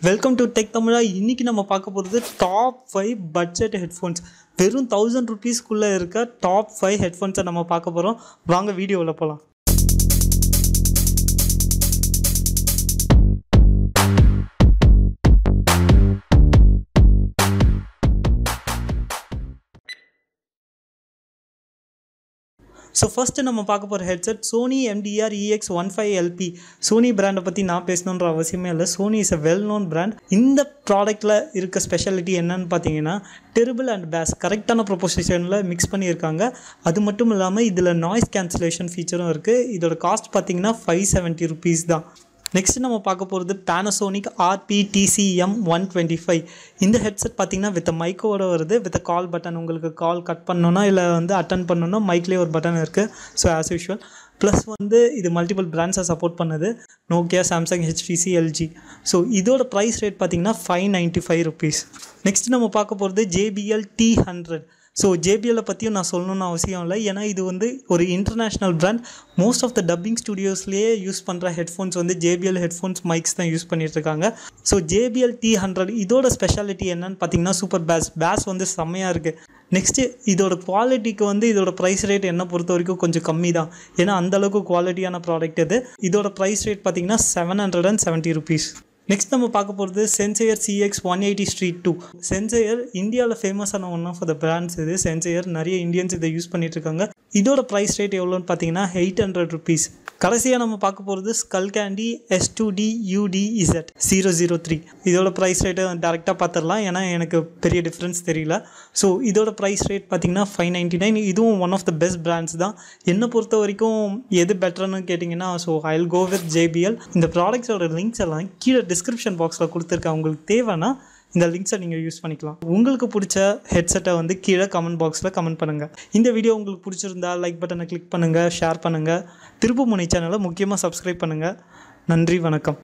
welcome to tech தமிழா இன்னைக்கு நம்ம பார்க்க போகிறது டாப் ஃபைவ் பட்ஜெட் ஹெட்ஃபோன்ஸ் வெறும் தௌசண்ட் ருபீஸ்க்குள்ளே இருக்க டாப் ஃபைவ் ஹெட்ஃபோன்ஸை நம்ம பார்க்க போகிறோம் வாங்க வீடியோவில் போகலாம் ஸோ ஃபஸ்ட்டு நம்ம பார்க்க போகிற headset Sony MDR EX one five LP Sony பிராண்டை பற்றி நான் பேசணுன்ற அவசியமே இல்லை Sony is a well known brand இந்த ப்ராடக்ட்டில் இருக்க ஸ்பெஷாலிட்டி என்னன்னு பார்த்தீங்கன்னா டெரிபிள் அண்ட் பேஸ் கரெக்டான ப்ரொபோசிஷனில் மிக்ஸ் பண்ணியிருக்காங்க அது மட்டும் இல்லாமல் இதில் நாய்ஸ் கேன்சலேஷன் ஃபீச்சரும் இருக்குது இதோட காஸ்ட் பார்த்தீங்கன்னா ஃபைவ் செவன்ட்டி ருபீஸ் தான் நெக்ஸ்ட் நம்ம பார்க்க போகிறது Panasonic RP TCM one twenty five இந்த ஹெட்செட் பார்த்தீங்கன்னா வித் மைக்கோட வருது வித் கால் பட்டன் உங்களுக்கு கால் கட் பண்ணணுன்னா இல்லை வந்து அட்டன் பண்ணணுன்னா மைக்லேயே ஒரு பட்டன் இருக்குது ஸோ ஆஸ் யூஷுவல் ப்ளஸ் வந்து இது மல்டிபிள் பிராண்ட்ஸை சப்போர்ட் பண்ணுது Nokia Samsung HTC LG so இதோட ப்ரைஸ் ரேட் பார்த்தீங்கன்னா five ninety five rupees next நம்ம பார்க்க போகிறது ஜேபிஎல் டி ஹண்ட்ரட் ஸோ ஜேபிஎல்லை பற்றியும் நான் சொல்லணும்னு அவசியம் இல்லை ஏன்னா இது வந்து ஒரு international brand most of the dubbing ஸ்டுடியோஸ்லேயே யூஸ் பண்ணுற ஹெட்ஃபோன்ஸ் வந்து ஜேபிஎல் ஹெட்ஃபோன்ஸ் மைக்ஸ் தான் யூஸ் பண்ணிட்டு இருக்காங்க ஸோ ஜேபிஎல் டி ஹண்ட்ரட் இதோட ஸ்பெஷாலிட்டி என்னன்னு பார்த்தீங்கன்னா சூப்பர் பேஸ் பேஸ் வந்து செம்மையாக இருக்குது நெக்ஸ்ட்டு இதோட குவாலிட்டிக்கு வந்து இதோட ப்ரைஸ் ரேட் என்ன பொறுத்த வரைக்கும் கொஞ்சம் கம்மி தான் ஏன்னா அந்தளவுக்கு குவாலிட்டியான ப்ராடக்ட் இது இதோட ப்ரைஸ் ரேட் பார்த்தீங்கன்னா seven hundred and seventy rupees next நம்ம பார்க்க போகிறது Sennheiser CX one eighty street two Sennheiser இந்தியாவில் ஃபேமஸான ஒன் ஆஃப் த பிராண்ட்ஸ் இது சென்சையர் நிறைய இந்தியன்ஸ் இதை யூஸ் பண்ணிட்டு இருக்காங்க இதோட ப்ரைஸ் ரேட் எவ்வளோன்னு பார்த்தீங்கன்னா எயிட் ஹண்ட்ரட் ருபீஸ் கடைசியாக நம்ம பார்க்க போகிறது Skullcandy S two D UD Z zero zero three இதோட ப்ரைஸ் ரேட்டை டேரெக்டாக பார்த்துடலாம் ஏன்னா எனக்கு பெரிய டிஃப்ரென்ஸ் தெரியல ஸோ இதோட ப்ரைஸ் ரேட் பார்த்தீங்கன்னா ஃபைவ் நைன்ட்டி நைன் இதுவும் one of the best brands தான் என்னை பொறுத்த வரைக்கும் எது பெட்டர்னு கேட்டிங்கன்னா so I go with JBL இந்த ப்ராடக்ட்ஸோட லிங்க்ஸ் எல்லாம் கீழே டிஸ்கிரிப்ஷன் பாக்ஸில் கொடுத்துருக்கேன் உங்களுக்கு தேவைன்னா இந்த லிங்க்ஸை நீங்கள் யூஸ் பண்ணிக்கலாம் உங்களுக்கு பிடிச்ச ஹெட்செட்டை வந்து கீழே கமெண்ட் பாக்ஸில் கமெண்ட் பண்ணுங்கள் இந்த வீடியோ உங்களுக்கு பிடிச்சிருந்தா லைக் பட்டனை கிளிக் பண்ணுங்கள் ஷேர் பண்ணுங்கள் திருப்புமுனை சேனலை முக்கியமாக சப்ஸ்கிரைப் பண்ணுங்கள் நன்றி வணக்கம்